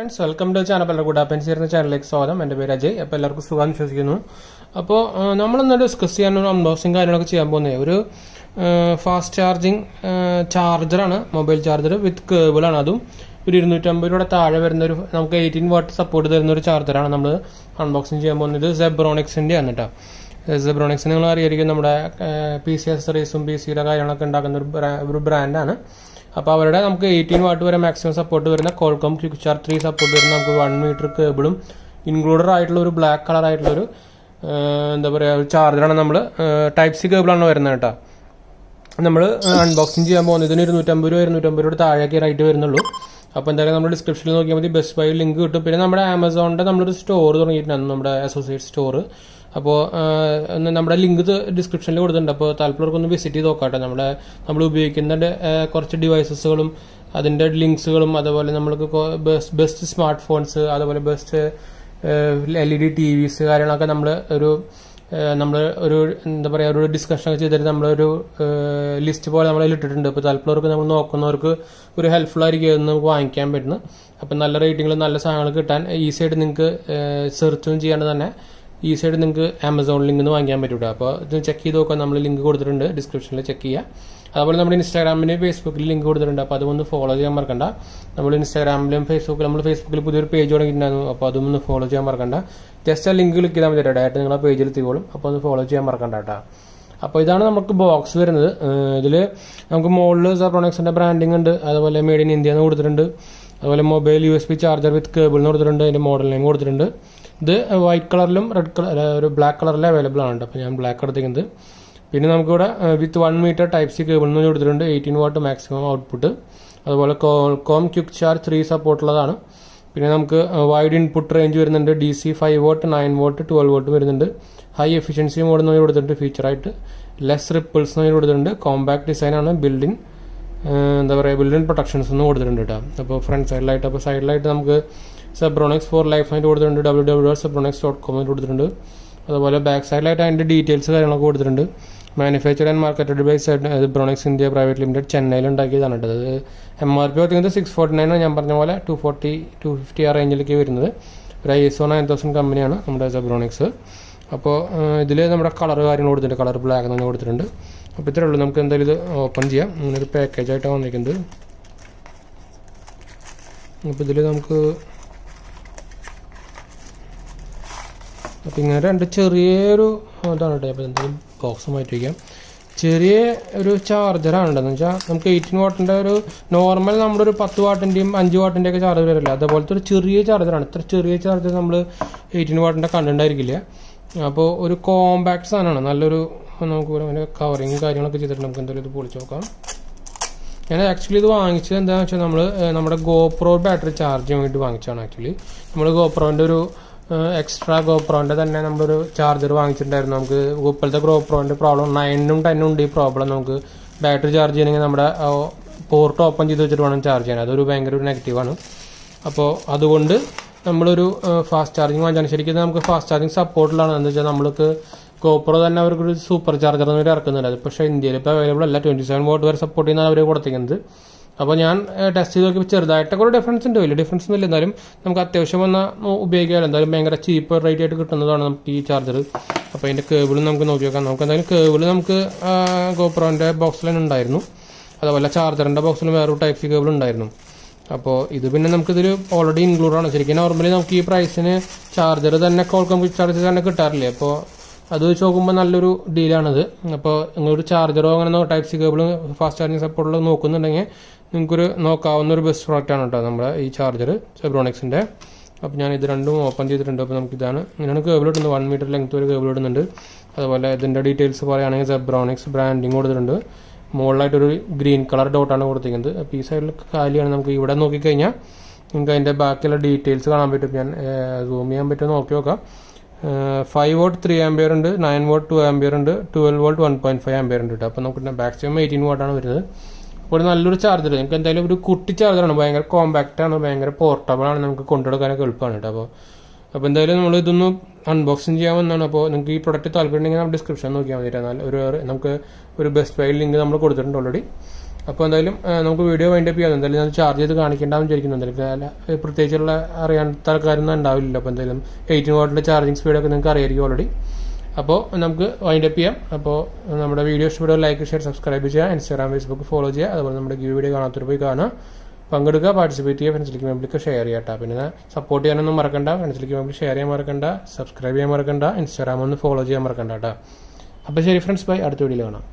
friends welcome to channel പല കൂടെ അപ്പൻ ചേരുന്ന ചാനലിലേക്ക് സ്വാഗതം എൻ്റെ പേര് അജയ് അപ്പോൾ എല്ലാവർക്കും സുഖം വിശ്വസിക്കുന്നു അപ്പോൾ നമ്മളിന്ന് ഡിസ്കസ് ചെയ്യാൻ ഒരു അൺബോക്സിങ് കാര്യങ്ങളൊക്കെ ചെയ്യാൻ പോകുന്നത് ഒരു ഫാസ്റ്റ് ചാർജിങ് ചാർജറാണ് മൊബൈൽ ചാർജർ വിത്ത് കേബിളാണ് അതും ഒരു ഇരുന്നൂറ്റമ്പത് രൂപയുടെ താഴെ വരുന്ന ഒരു നമുക്ക് എയ്റ്റീൻ വാട്ട് സപ്പോർട്ട് തരുന്ന ഒരു ചാർജറാണ് നമ്മൾ അൺബോക്സിങ് ചെയ്യാൻ പോകുന്നത് സെബ്രോണിക്സിൻ്റെ ആണ് കേട്ടോ സെബ്രോണിക്സ് നിങ്ങൾ അറിയായിരിക്കും നമ്മുടെ പി സി അക്സറീസും പി സിയുടെ കാര്യങ്ങളൊക്കെ ഉണ്ടാക്കുന്ന ഒരു ബ്രാ- ഒരു ബ്രാൻഡാണ് അപ്പോൾ അവരുടെ നമുക്ക് എയ്റ്റീൻ വാട്ട് വരെ മാക്സിമം സപ്പോർട്ട് വരുന്ന Qualcomm quick charge three support വരുന്ന നമുക്ക് വൺ മീറ്റർ കേബിളും ഇൻക്ലൂഡഡ് ആയിട്ടുള്ള ഒരു ബ്ലാക്ക് കളർ ആയിട്ടുള്ള ഒരു എന്താ പറയുക ഒരു ചാർജറാണ് നമ്മൾ ടൈപ്പ് സി കേബിളാണ് വരുന്നത് കേട്ടോ നമ്മൾ അൺബോക്സിങ് ചെയ്യാൻ പോകുന്നത് ഇതിന് ഇരുന്നൂറ്റമ്പത് രൂപ ഇരുന്നൂറ്റമ്പത് രൂപ താഴേക്ക് റേറ്റ് വരുന്നുള്ളൂ അപ്പോൾ എന്തായാലും നമ്മൾ ഡിസ്ക്രിപ്ഷനിൽ നോക്കിയാൽ മതി ബെസ്റ്റ് ബൈ ലിങ്ക് കിട്ടും പിന്നെ നമ്മുടെ ആമസോണിൻ്റെ നമ്മളൊരു സ്റ്റോർ തുടങ്ങിയിട്ടുണ്ട് നമ്മുടെ അസോസിയേറ്റ് സ്റ്റോർ അപ്പോൾ നമ്മുടെ ലിങ്ക് ഡിസ്ക്രിപ്ഷനിൽ കൊടുത്തിട്ടുണ്ട് അപ്പോൾ താല്പര്യവർക്കൊന്ന് വിസിറ്റ് ചെയ്ത് നോക്കാട്ടെ നമ്മുടെ നമ്മൾ ഉപയോഗിക്കുന്ന ഡെ- ആ, കുറച്ച് ഡിവൈസസുകളും അതിൻ്റെ ലിങ്ക്സുകളും അതുപോലെ നമ്മൾക്ക് ബെസ്റ്റ് സ്മാർട്ട് ഫോൺസ് അതുപോലെ best L E D TVs കാര്യങ്ങളൊക്കെ നമ്മൾ ഒരു നമ്മൾ ഒരു എന്താ പറയുക ഒരു ഡിസ്കഷൻ ഒക്കെ ചെയ്തിട്ട് നമ്മളൊരു ലിസ്റ്റ് പോലെ നമ്മളതിൽ ഇട്ടിട്ടുണ്ട് അപ്പോൾ താല്പര്യർക്ക് നമ്മൾ നോക്കുന്നവർക്ക് ഒരു ഹെൽപ്ഫുൾ ആയിരിക്കും ഇത് നമുക്ക് വാങ്ങിക്കാൻ പറ്റുന്നു അപ്പം നല്ല റേറ്റിംഗിൽ നല്ല സാധനങ്ങൾ കിട്ടാൻ ഈസി ആയിട്ട് നിങ്ങൾക്ക് സെർച്ചും ചെയ്യാണ്ട് തന്നെ ഈസി ആയിട്ട് നിങ്ങൾക്ക് ആമസോൺ ലിങ്ക് നിന്ന് വാങ്ങിക്കാൻ പറ്റൂട്ടോ അപ്പോൾ ഇത് ചെക്ക് ചെയ്ത് നോക്കാം നമ്മൾ ലിങ്ക് കൊടുത്തിട്ടുണ്ട് ഡിസ്ക്രിപ്ഷനിൽ ചെക്ക് ചെയ്യുക അതുപോലെ നമ്മുടെ ഇൻസ്റ്റാഗ്രാമിന് ഫേസ്ബുക്കിൽ ലിങ്ക് കൊടുത്തിട്ടുണ്ട് അപ്പോൾ അതൊന്ന് ഫോളോ ചെയ്യാൻ മറക്കണ്ട നമ്മൾ ഇൻസ്റ്റാഗ്രാമിലും ഫേസ്ബുക്കിലും നമ്മൾ ഫേസ്ബുക്കിൽ പുതിയൊരു പേജ് തുടങ്ങിയിട്ടുണ്ടായിരുന്നു അപ്പോൾ അതും ഒന്ന് ഫോളോ ചെയ്യാൻ മറക്കണ്ട ജസ്റ്റ് ആ ലിങ്ക് ക്ലിക്ക് ചെയ്താൽ മതി ഡയറക്റ്റ് നിങ്ങളെ പേജിൽ എത്തിക്കോളും അപ്പോൾ ഒന്ന് ഫോളോ ചെയ്യാൻ മറക്കണ്ട കേട്ടോ അപ്പോൾ ഇതാണ് നമുക്ക് ബോക്സ് വരുന്നത് ഇതിൽ നമുക്ക് മുകളിൽ സർപ്രോണക്സിന്റെ ബ്രാൻഡിങ് ഉണ്ട് അതുപോലെ മെയ്ഡ് ഇൻ ഇന്ത്യ എന്ന് കൊടുത്തിട്ടുണ്ട് അതുപോലെ mobile U S B charger with cable എന്ന് കൊടുത്തിട്ടുണ്ട് അതിന്റെ മോഡൽ നെയിം കൊടുത്തിട്ടുണ്ട് ഇത് വൈറ്റ് കളറിലും റെഡ് കളർ ഒരു ബ്ലാക്ക് കളറിലും അവൈലബിൾ ആണ് കേട്ടോ അപ്പോൾ ഞാൻ ബ്ലാക്ക് എടുത്തിരിക്കുന്നത് പിന്നെ നമുക്കിവിടെ with one metre type C cable എന്ന് കൊടുത്തിട്ടുണ്ട് എയ്റ്റീൻ വാട്ട് മാക്സിമം ഔട്ട്പുട്ട് അതുപോലെ കോം ക്യുക്ക് ചാർജ് ത്രീ സപ്പോർട്ടുള്ളതാണ് പിന്നെ നമുക്ക് വൈഡ് ഇൻപുട്ട് റേഞ്ച് വരുന്നുണ്ട് D C five volt nine volt twelve volt വരുന്നുണ്ട് ഹൈ എഫിഷ്യൻസി മോഡ് എന്ന് കൊടുത്തിട്ടുണ്ട് ഫീച്ചറായിട്ട് ലെസ് റിപ്പിൾസ് എന്ന് കൊടുത്തിട്ടുണ്ട് കോമ്പാക്ട് ഡിസൈനാണ് ബിൽഡിൻ എന്താ പറയുക ബിൽഡിൻ പ്രൊട്ടക്ഷൻസ് എന്ന് കൊടുത്തിട്ടുണ്ട് കേട്ടോ അപ്പോൾ ഫ്രണ്ട് സൈഡിലായിട്ട് അപ്പോൾ സൈഡിലായിട്ട് നമുക്ക് സെബ്രോണിക്സ് ഫോർ ലൈഫ് ആയിട്ട് കൊടുത്തിട്ടുണ്ട് W W dot Zebronics dot com കൊടുത്തിട്ടുണ്ട് അതുപോലെ ബാക്ക് സൈഡിലായിട്ട് അതിൻ്റെ ഡീറ്റെയിൽസ് കാര്യങ്ങളൊക്കെ കൊടുത്തിട്ടുണ്ട് manufacture and marketed by Zebronics India private limited ചെന്നൈയിൽ ഉണ്ടാക്കിയതാണ് കേട്ടോ അത് എം ആർ പി പറയുന്നത് സിക്സ് ഫോർട്ടി നയൻ ഞാൻ പറഞ്ഞ പോലെ ടു ഫോർട്ടി ടു ഫിഫ്റ്റി ആ റേഞ്ചിലേക്ക് വരുന്നത് ഒരു I S O nine thousand കമ്പനിയാണ് നമ്മുടെ സെബ്രോണിക്സ് അപ്പോൾ ഇതിൽ നമ്മുടെ കളർ കാര്യങ്ങൾ കൊടുത്തിട്ടുണ്ട് കളർ ബ്ലാക്ക് തന്നെ കൊടുത്തിട്ടുണ്ട് അപ്പോൾ ഇത്രേ ഉള്ളൂ നമുക്ക് എന്തായാലും ഇത് ഓപ്പൺ ചെയ്യാം അങ്ങനെ ഒരു പാക്കേജ് ആയിട്ടാണ് വന്നിരിക്കുന്നത് അപ്പോൾ ഇതിൽ നമുക്ക് അപ്പം ഇങ്ങനെ രണ്ട് ചെറിയൊരു ഇതാണ് കേട്ടോ അപ്പോൾ എന്തെങ്കിലും ബോക്സ് മാറ്റി വയ്ക്കാം ചെറിയ ഒരു ചാർജറാണ് ഉണ്ടെന്ന് വെച്ചാൽ നമുക്ക് എയ്റ്റീൻ വാട്ടിൻ്റെ ഒരു നോർമൽ നമ്മുടെ ഒരു പത്ത് വാട്ടിൻ്റെയും അഞ്ച് വാട്ടിൻ്റെ ഒക്കെ ചാർജർ വരില്ല അതുപോലത്തെ ഒരു ചെറിയ ചാർജറാണ് ഇത്ര ചെറിയ ചാർജർ നമ്മൾ എയ്റ്റീൻ വാട്ടിൻ്റെ കണ്ടുണ്ടായിരിക്കില്ല അപ്പോൾ ഒരു കോമ്പാക്ട് സാധനമാണ് നല്ലൊരു നമുക്ക് അതിൻ്റെ കവറിങ് കാര്യങ്ങളൊക്കെ ചെയ്തിട്ട് നമുക്ക് എന്തായാലും ഇത് പൊളിച്ച് നോക്കാം ഞാൻ ആക്ച്വലി ഇത് വാങ്ങിച്ചത് എന്താണെന്ന് വെച്ചാൽ നമ്മൾ നമ്മുടെ ഗോപ്രോ ബാറ്ററി ചാർജ് ചെയ്യാൻ വേണ്ടി വാങ്ങിച്ചതാണ് ആക്ച്വലി നമ്മൾ ഗോപ്രോൻ്റെ ഒരു എക്സ്ട്രാ ഗോപ്രോൻ്റെ തന്നെ നമ്മളൊരു ചാർജർ വാങ്ങിച്ചിട്ടുണ്ടായിരുന്നു നമുക്ക് ഇപ്പോഴത്തെ ഗോപ്രോൻ്റെ പ്രോബ്ലം നയനും ടെന്നും ഉണ്ട് ഈ പ്രോബ്ലം നമുക്ക് ബാറ്ററി ചാർജ് ചെയ്യണമെങ്കിൽ നമ്മുടെ പോർട്ട് ഓപ്പൺ ചെയ്ത് വെച്ചിട്ട് വേണം ചാർജ് ചെയ്യാൻ അതൊരു ഭയങ്കര ഒരു നെഗറ്റീവാണ് അപ്പോൾ അതുകൊണ്ട് നമ്മളൊരു ഫാസ്റ്റ് ചാർജിങ് വാങ്ങിച്ചാൽ ശരിക്കും നമുക്ക് ഫാസ്റ്റ് ചാർജിങ് സപ്പോർട്ടിലാണ് എന്താ വെച്ചാൽ നമ്മൾക്ക് ഗോപ്രോ തന്നെ അവർക്ക് ഒരു സൂപ്പർ ചാർജർ എന്ന് ഇറക്കുന്നുണ്ട് അത് പക്ഷേ ഇന്ത്യയിൽ ഇപ്പോൾ അവൈലബിൾ അല്ല ട്വന്റി സെവൻ വോട്ട് വരെ സപ്പോർട്ട് ചെയ്യുന്ന അവർ കൊടുത്തിരിക്കുന്നത് അപ്പോൾ ഞാൻ ടെസ്റ്റ് ചെയ്ത് നോക്കിയപ്പോൾ ചെറുതായിട്ടൊക്കെ ഒരു ഡിഫറൻസ് ഉണ്ട് വലിയ ഡിഫറൻസ് ഒന്നും ഇല്ല എന്നാലും നമുക്ക് അത്യാവശ്യം വന്നാൽ ഉപയോഗിക്കാം എന്തായാലും ഭയങ്കര ചീപ്പ് റേറ്റ് ആയിട്ട് കിട്ടുന്നതാണ് നമുക്ക് ഈ ചാർജർ അപ്പോൾ അതിൻ്റെ കേബിൾ നമുക്ക് നോക്കി നോക്കാം നമുക്ക് എന്തായാലും കേബിൾ നമുക്ക് ഗോപ്രോൻ്റെ ബോക്സിൽ തന്നെ ഉണ്ടായിരുന്നു അതുപോലെ ചാർജറിൻ്റെ ബോക്സിൽ വേറൊരു ടൈപ്പ് സി കേബിൾ ഉണ്ടായിരുന്നു അപ്പോൾ ഇത് പിന്നെ നമുക്കിതിൽ ഓൾറെഡി ഇൻക്ലൂഡ് ആണ് ശരിക്കും നോർമലി നമുക്ക് ഈ പ്രൈസിന് ചാർജർ തന്നെ കോൾക്കം ചാർജർ തന്നെ കിട്ടാറില്ലേ അപ്പോൾ അത് വെച്ച് നോക്കുമ്പോൾ നല്ലൊരു ഡീലാണിത് അപ്പോൾ നിങ്ങളൊരു ചാർജറോ അങ്ങനെ type C cable fast charging സപ്പോർട്ടുള്ള നോക്കുന്നുണ്ടെങ്കിൽ നിങ്ങൾക്കൊരു നോക്കാവുന്ന ഒരു ബെസ്റ്റ് പ്രോഡക്റ്റ് ആണ് കേട്ടോ നമ്മുടെ ഈ ചാർജർ സെബ്രോണിക്സിൻ്റെ അപ്പോൾ ഞാൻ ഇത് രണ്ടും ഓപ്പൺ ചെയ്തിട്ടുണ്ട് അപ്പോൾ നമുക്ക് ഇതാണ് ഇങ്ങനെയാണ് കേബിൾ ഇടുന്നത് വൺ മീറ്റർ ലെങ്ത് ഒരു കേബിൾ ഇടുന്നുണ്ട് അതുപോലെ ഇതിൻ്റെ ഡീറ്റെയിൽസ് പറയുകയാണെങ്കിൽ സെബ്രോണിക്സ് ബ്രാൻഡിങ് കൊടുത്തിട്ടുണ്ട് മുകളിലായിട്ടൊരു ഗ്രീൻ കളർ ഡോട്ടാണ് കൊടുത്തിരിക്കുന്നത് അപ്പോൾ ഈ സൈഡിൽ കാലിയാണ് നമുക്ക് ഇവിടെ നോക്കിക്കഴിഞ്ഞാൽ നിങ്ങൾക്ക് അതിൻ്റെ ബാക്കിയുള്ള ഡീറ്റെയിൽസ് കാണാൻ പറ്റും ഞാൻ സൂം ചെയ്യാൻ പറ്റുമോ നോക്കി നോക്കാം ഫൈവ് വോട്ട് ത്രീ ആംബിയർ ഉണ്ട് നയൻ വോട്ട് ടു ആംബിയർ ഉണ്ട് twelve volt one point five ampere ഉണ്ട് കേട്ടോ അപ്പോൾ നമുക്ക് മാക്സിമം എയ്റ്റീൻ വോട്ടാണ് വരുന്നത് അപ്പോൾ ഒരു നല്ലൊരു ചാർജർ നിങ്ങൾക്ക് എന്തായാലും ഒരു കുട്ടി ചാർജറാണ് ഭയങ്കര കോമ്പാക്റ്റ് ആണ് ഭയങ്കര പോർട്ടബിൾ ആണ് നമുക്ക് കൊണ്ടുനടക്കാനൊക്കെ എളുപ്പമാണ് കേട്ടോ അപ്പോൾ അപ്പോൾ എന്തായാലും നമ്മൾ ഇതൊന്ന് അൺബോക്സിങ് ചെയ്യാമെന്നാണ് അപ്പോൾ നിങ്ങൾക്ക് ഈ പ്രൊഡക്റ്റ് താല്പര്യം ഉണ്ടെങ്കിൽ നമ്മൾ ഡിസ്ക്രിപ്ഷൻ നോക്കിയാൽ മതി എന്നാൽ ഒരു നമുക്ക് ഒരു ബെസ്റ്റ് ബൈ ലിങ്ക് നമ്മൾ കൊടുത്തിട്ടുണ്ട് ഓൾറെഡി അപ്പോൾ എന്തായാലും ആ, നമുക്ക് വീഡിയോ വൈൻഡപ്പ് ചെയ്യാം എന്തായാലും ഞാൻ ചാർജ് ചെയ്ത് കാണിക്കേണ്ടാവും വിചാരിക്കുന്നു എന്തായാലും അല്ല, പ്രത്യേകിച്ചുള്ള അറിയാത്ത ആൾക്കാരൊന്നും ഉണ്ടാവില്ല അപ്പോൾ എന്തായാലും എയ്റ്റീൻ വാട്ടിൻ്റെ ചാർജിങ് സ്പീഡൊക്കെ നിങ്ങൾക്ക് അറിയായിരിക്കും ഓൾറെഡി അപ്പോൾ നമുക്ക് വൈൻഡപ്പ് ചെയ്യാം അപ്പോൾ നമ്മുടെ വീഡിയോ ഇഷ്ടപ്പെടുക ലൈക്ക് ഷെയർ സബ്സ്ക്രൈബ് ചെയ്യുക ഇൻസ്റ്റാഗ്രാം ഫേസ്ബുക്ക് ഫോളോ ചെയ്യുക അതുപോലെ നമ്മുടെ ഗീവ് വീഡിയോ കാണാത്തൊരു പോയി കാണുക പങ്കെടുക്കുക പാർട്ടിസിപ്പേറ്റ് ചെയ്യുക ഫ്രണ്ട്സിലേക്ക് മെമ്പർക്ക് ഷെയർ ചെയ്യട്ടോ പിന്നെ സപ്പോർട്ട് ചെയ്യാനൊന്നും മറക്കണ്ട ഫ്രണ്ട്സിലേക്ക് മെമ്പർ ഷെയർ ചെയ്യാൻ മറക്കണ്ട സബ്സ്ക്രൈബ് ചെയ്യാൻ മറക്കണ്ട ഇൻസ്റ്റാഗ്രാം ഒന്ന് ഫോളോ ചെയ്യാൻ മറക്കണ്ട കേട്ടോ അപ്പോൾ ശരി ഫ്രണ്ട്സ് ബൈ അടുത്ത വീഡിയോയിൽ കാണാം